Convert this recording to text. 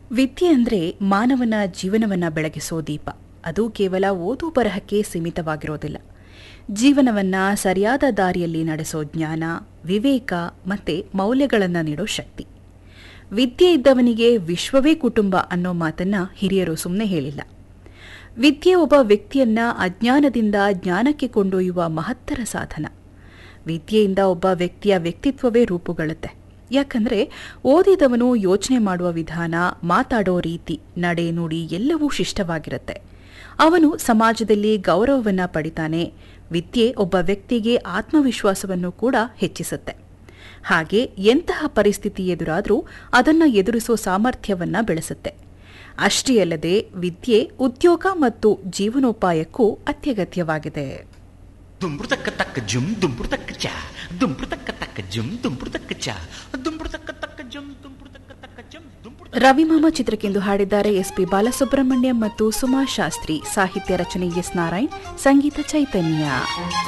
ವಿದ್ಯೆ ಅಂದ್ರೆ ಮಾನವನ ಜೀವನವನ್ನ ಬೆಳಗಿಸೋ ದೀಪ ಅದು ಕೇವಲ ಓದು ಬರಹಕ್ಕೆ ಸೀಮಿತವಾಗಿರೋದಿಲ್ಲ ಜೀವನವನ್ನ ಸರಿಯಾದ ದಾರಿಯಲ್ಲಿ ನಡೆಸೋ ಜ್ಞಾನ ವಿವೇಕ ಮತ್ತೆ ಮೌಲ್ಯಗಳನ್ನು ನೀಡೋ ಶಕ್ತಿ ವಿದ್ಯೆ ಇದ್ದವನಿಗೆ ವಿಶ್ವವೇ ಕುಟುಂಬ ಅನ್ನೋ ಮಾತನ್ನ ಹಿರಿಯರು ಸುಮ್ಮನೆ ಹೇಳಿಲ್ಲ ವಿದ್ಯೆ ಒಬ್ಬ ವ್ಯಕ್ತಿಯನ್ನ ಅಜ್ಞಾನದಿಂದ ಜ್ಞಾನಕ್ಕೆ ಕೊಂಡೊಯ್ಯುವ ಮಹತ್ತರ ಸಾಧನ ವಿದ್ಯೆಯಿಂದ ಒಬ್ಬ ವ್ಯಕ್ತಿಯ ವ್ಯಕ್ತಿತ್ವವೇ ರೂಪುಗೊಳ್ಳುತ್ತೆ ಯಾಕಂದ್ರೆ ಓದಿದವನು ಯೋಚನೆ ಮಾಡುವ ವಿಧಾನ ಮಾತಾಡೋ ರೀತಿ ನಡೆ ನುಡಿ ಎಲ್ಲವೂ ಶಿಷ್ಟವಾಗಿರುತ್ತೆ ಅವನು ಸಮಾಜದಲ್ಲಿ ಗೌರವವನ್ನ ಪಡಿತಾನೆ ವಿದ್ಯೆ ಒಬ್ಬ ವ್ಯಕ್ತಿಗೆ ಆತ್ಮವಿಶ್ವಾಸವನ್ನು ಕೂಡ ಹೆಚ್ಚಿಸುತ್ತೆ ಹಾಗೆ ಎಂತಹ ಪರಿಸ್ಥಿತಿ ಎದುರಾದರೂ ಅದನ್ನ ಎದುರಿಸೋ ಸಾಮರ್ಥ್ಯವನ್ನ ಬೆಳೆಸುತ್ತೆ ಅಷ್ಟೇ ಅಲ್ಲದೆ ವಿದ್ಯೆ ಉದ್ಯೋಗ ಮತ್ತು ಜೀವನೋಪಾಯಕ್ಕೂ ಅತ್ಯಗತ್ಯವಾಗಿದೆ ದುಂಬ್ರು ತಕ್ಕ ತಕ್ಕ ಜುಮ್ ದುಂಬ್ರು ತಕ್ಕ ಚ ದುಂಬ್ರು ತಕ್ಕ ತಕ್ಕ ಜುಮ್ ದುಂಬ್ರು ತಕ್ಕ ಚ ದುಂಬ್ರು ತಕ್ಕ ತಕ್ಕ ಜುಮ್ ದುಂಬ್ರು ತಕ್ಕ ತಕ್ಕ ಜುಮ್ ದುಂಬ್ರು ರವಿಮಾಮ ಚಿತ್ರಕ್ಕೆಂದು ಹಾಡಿದ್ದಾರೆ ಎಸ್ಪಿ ಬಾಲಸುಬ್ರಹ್ಮಣ್ಯಂ ಮತ್ತು ಸುಮಾ ಶಾಸ್ತ್ರಿ ಸಾಹಿತ್ಯ ರಚನೆ ಎಸ್ ನಾರಾಯಣ್ ಸಂಗೀತ ಚೈತನ್ಯ